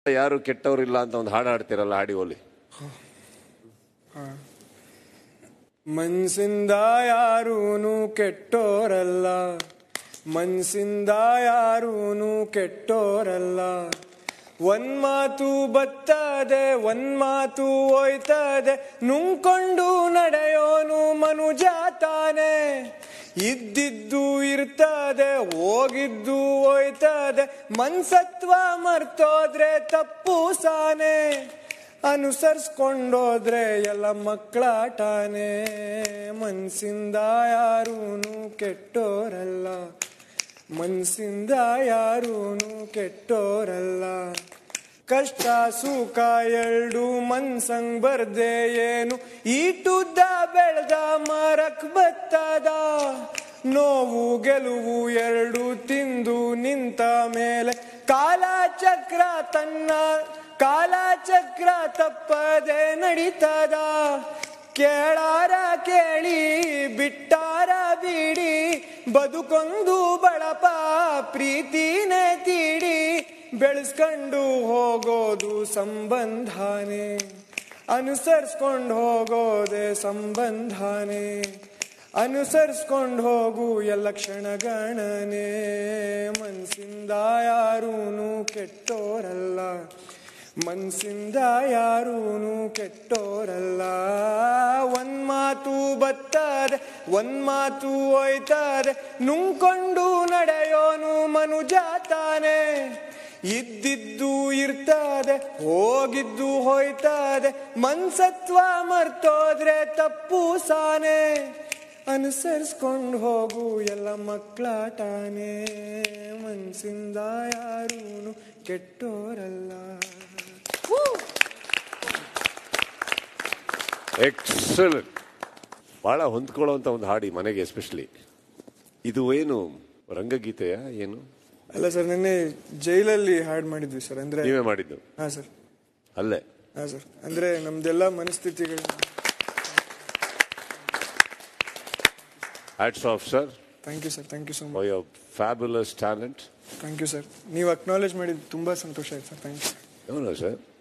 ಯಾರು ಕೆಟ್ಟವರಿಲ್ಲ ಅಂತ ಒಂದು ಹಾಡು ಹಾಡ್ತಿರಲ್ಲ ಹಾಡಿ ಹೋಲಿ ಮನ್ಸಿಂದ ಯಾರೂನು ಕೆಟ್ಟೋರಲ್ಲ ಮನ್ಸಿಂದ ಯಾರೂನು ಕೆಟ್ಟೋರಲ್ಲ ಒಂದ್ ಮಾತು ಬತ್ತದೆ ಒಂದ್ ಮಾತು ಹೋಯ್ತದೆ ನುಂಕೊಂಡು ನಡೆಯೋನು ಮನುಜ ತಾನೆ ಇದ್ದಿದ್ದು ಇರ್ತದೆ ಹೋಗಿದ್ದು ಹೋಯ್ತದೆ ಮನ್ಸತ್ವ ಮರ್ತೋದ್ರೆ ತಪ್ಪು ಸಾನೆ ಅನುಸರಿಸ್ಕೊಂಡೋದ್ರೆ ಎಲ್ಲ ಮಕ್ಕಳಾಟಾನೆ ಮನ್ಸಿಂದ ಯಾರೂನು ಕೆಟ್ಟೋರಲ್ಲ ಮನ್ಸಿಂದ ಯಾರೂನು ಕೆಟ್ಟೋರಲ್ಲ ಕಷ್ಟ ಸುಖ ಎರಡು ಮನ್ಸಂಗ್ ಬರ್ದೆ ಏನು ಈಟುದ್ದ ಬೆಳ್ದ ಮರಕ್ ಬತ್ತದ ನೋವು ಗೆಲುವು ಎರಡು ತಿಂದು ನಿಂತ ಮೇಲೆ ಕಾಲಚಕ್ರ ತನ್ನ ಕಾಲಚಕ್ರ ತಪ್ಪದೆ ನಡೀತದ ಕೇಳಾರ ಕೇಳಿ ಬಿಟ್ಟಾರ ಬಿಡಿ ಬದುಕೊಂದು ಬಳಪ ಪ್ರೀತಿನೇ ತೀಡಿ ಬೆಳೆಸ್ಕೊಂಡು ಹೋಗೋದು ಸಂಬಂಧನೇ ಅನುಸರಿಸ್ಕೊಂಡು ಹೋಗೋದೆ ಸಂಬಂಧನೇ ಅನುಸರಿಸ್ಕೊಂಡು ಹೋಗು ಎಲ್ಲ ಕ್ಷಣಗಣನೆ ಮನ್ಸಿಂದ ಯಾರೂನು ಕೆಟ್ಟೋರಲ್ಲ ಮನ್ಸಿಂದ ಯಾರೂನು ಕೆಟ್ಟೋರಲ್ಲ ಒಂದ್ ಮಾತು ಬತ್ತದೆ ಒಂದ್ ಮಾತು ಹೋಯ್ತದೆ ನುಂಕೊಂಡು ನಡೆಯೋನು ಮನುಜ ತಾನೆ ಇದ್ದಿದ್ದು ಇರ್ತದೆ ಹೋಗಿದ್ದು ಹೋಯ್ತದೆ ಮನ್ಸತ್ವ ಮರ್ತೋದ್ರೆ ತಪ್ಪು ಸಾನೆ ಅನುಸರಿಸ್ಕೊಂಡು ಹೋಗು ಎಲ್ಲ ಮಕ್ಕಳಾಟಾನೆ ಮನ್ಸಿಂದ ಯಾರೂನು ಕೆಟ್ಟೋರಲ್ಲ ಎಕ್ಸಲೆಂಟ್ ಬಹಳ ಹೊಂದ್ಕೊಳ್ಳುವಂತ ಒಂದು ಹಾಡಿ ಮನೆಗೆ ಎಸ್ಪೆಷಲಿ ಇದು ಏನು ರಂಗಗೀತೆಯ ಏನು ಅಲ್ಲ ಸರ್ ನಿನ್ನೆ ಜೈಲಲ್ಲಿ ಹಾಡ್ ಮಾಡಿದ್ವಿ ಸರ್ ಅಂದ್ರೆ ನೀವೇ ಮಾಡಿದ್ದು ಹಾ ಸರ್ ಅಲ್ಲೇ ಹಾ ಸರ್ ಅಂದ್ರೆ ನಮ್ದೆಲ್ಲ ಮನಸ್ಥಿತಿಗಳು hats off sir thank you sir thank you so much for your fabulous talent thank you sir ನೀವು ಅಕ್ನಾಲೇಜ್ ಮಾಡಿದ್ದು ತುಂಬಾ ಸಂತೋಷ ಆಯ್ತು sir thank you No, no, sir.